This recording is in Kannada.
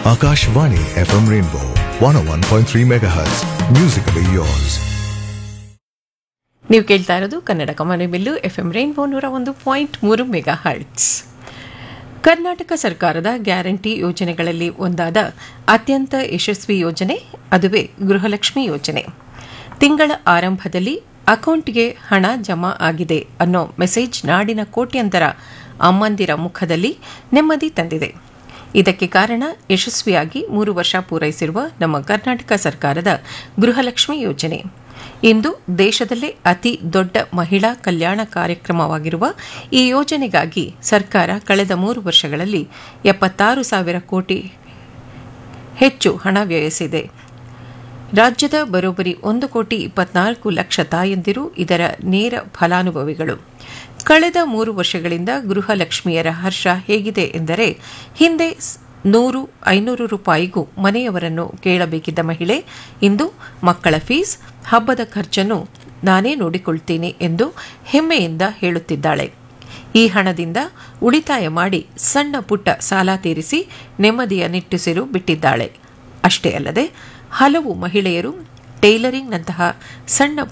Akashvani FM Rainbow 101.3 MHz. Musically yours. ನೀವು ಕೇಳ್ತಾ ಇರೋದು ಕನ್ನಡ ಕಮನೆ ಬಿಲ್ಲು ಎಫ್ ಎಂ ರೈನ್ಬೋ ನೂರ ಒಂದು ಪಾಯಿಂಟ್ ಮೂರು ಮೆಗಾ ಹರ್ಟ್ಸ್ ಕರ್ನಾಟಕ ಸರ್ಕಾರದ ಗ್ಯಾರಂಟಿ ಯೋಜನೆಗಳಲ್ಲಿ ಒಂದಾದ ಅತ್ಯಂತ ಯಶಸ್ವಿ ಯೋಜನೆ ಅದುವೇ ಗೃಹಲಕ್ಷ್ಮಿ ಯೋಜನೆ ತಿಂಗಳ ಆರಂಭದಲ್ಲಿ ಅಕೌಂಟ್ಗೆ ಹಣ ಜಮಾ ಆಗಿದೆ ಅನ್ನೋ ಮೆಸೇಜ್ ನಾಡಿನ ಕೋಟ್ಯಂತರ ಅಮ್ಮಂದಿರ ಮುಖದಲ್ಲಿ ನೆಮ್ಮದಿ ತಂದಿದೆ ಇದಕ್ಕೆ ಕಾರಣ ಯಶಸ್ವಿಯಾಗಿ ಮೂರು ವರ್ಷ ಪೂರೈಸಿರುವ ನಮ್ಮ ಕರ್ನಾಟಕ ಸರ್ಕಾರದ ಗೃಹಲಕ್ಷ್ಮಿ ಯೋಜನೆ ಇಂದು ದೇಶದಲ್ಲೇ ಅತಿ ದೊಡ್ಡ ಮಹಿಳಾ ಕಲ್ಯಾಣ ಕಾರ್ಯಕ್ರಮವಾಗಿರುವ ಈ ಯೋಜನೆಗಾಗಿ ಸರ್ಕಾರ ಕಳೆದ ಮೂರು ವರ್ಷಗಳಲ್ಲಿ ಎಪ್ಪತ್ತಾರು ಸಾವಿರ ಕೋಟಿ ಹೆಚ್ಚು ಹಣ ವ್ಯಯಿಸಿದೆ ರಾಜ್ಯದ ಬರೋಬ್ಬರಿ ಒಂದು ಕೋಟಿ ಇಪ್ಪತ್ನಾಲ್ಕು ಲಕ್ಷ ತಾಯಂದಿರು ಇದರ ನೇರ ಫಲಾನುಭವಿಗಳು ಕಳೆದ ಮೂರು ವರ್ಷಗಳಿಂದ ಗೃಹಲಕ್ಷ್ಮಿಯರ ಹರ್ಷ ಹೇಗಿದೆ ಎಂದರೆ ಹಿಂದೆ ಸ್- ನೂರು ಐನೂರು ರೂಪಾಯಿಗೂ ಮನೆಯವರನ್ನು ಕೇಳಬೇಕಿದ್ದ ಮಹಿಳೆ ಇಂದು ಮಕ್ಕಳ ಫೀಸ್ ಹಬ್ಬದ ಖರ್ಚನ್ನು ನಾನೇ ನೋಡಿಕೊಳ್ತೀನಿ ಎಂದು ಹೆಮ್ಮೆಯಿಂದ ಹೇಳುತ್ತಿದ್ದಾಳೆ ಈ ಹಣದಿಂದ ಉಳಿತಾಯ ಮಾಡಿ ಸಣ್ಣ ಪುಟ್ಟ ಸಾಲ ತೀರಿಸಿ ನೆಮ್ಮದಿಯ ನಿಟ್ಟುಸಿರು ಬಿಟ್ಟಿದ್ದಾಳೆ ಅಷ್ಟೇ ಅಲ್ಲದೆ ಹಲವು ಮಹಿಳೆಯರು ಟೈಲರಿಂಗ್ನಂತಹ ಸಣ್ಣ